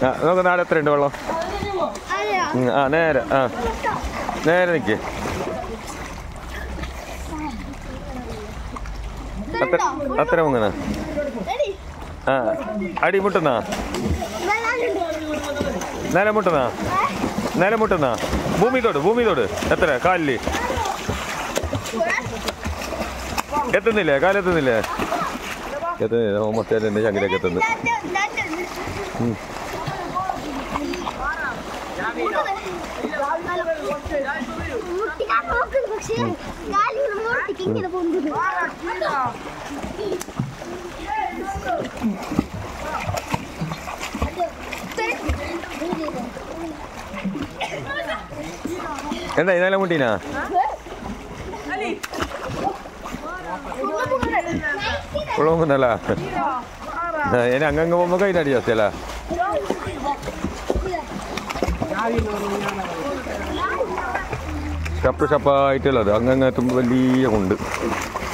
ആ നമുക്ക് നാളെ എത്ര ഉണ്ട് വെള്ളം അതെയോ ഉം, ആ നേരെ ആ നേരെ നിൽക്ക് അത്ര അത്ര മുങ്ങണ റെഡി ആ അടി മുട്ടുന്നാ നില മുട്ടുന്നാ നില മുട്ടുന്നാ ഭൂമി തൊട് ഭൂമി തൊട് എത്ര കാലില് എത്തുന്നില്ലേ കാലെത്തുന്നില്ലേ എത്തുന്നില്ല മൊത്തം എൻ്റെ ചങ്കിലേക്ക് എത്തുന്നു ഉം. പക്ഷേ കാലിങ്ങനെ മുട്ടിക്ക് ഇങ്ങനെ പൊന്തുന്നു എന്താ ഇന്നലെ മുട്ടീനാ കുളമൊന്നല്ല ഇനി അങ്ങങ്ങ് പോകുമ്പോൾ കൈനടി ജാസ്തിയല്ല ഷപ്പ് ഷപ്പായിട്ടുള്ളത് അങ്ങങ്ങ് എത്തുമ്പോൾ വലിയ കൊണ്ട്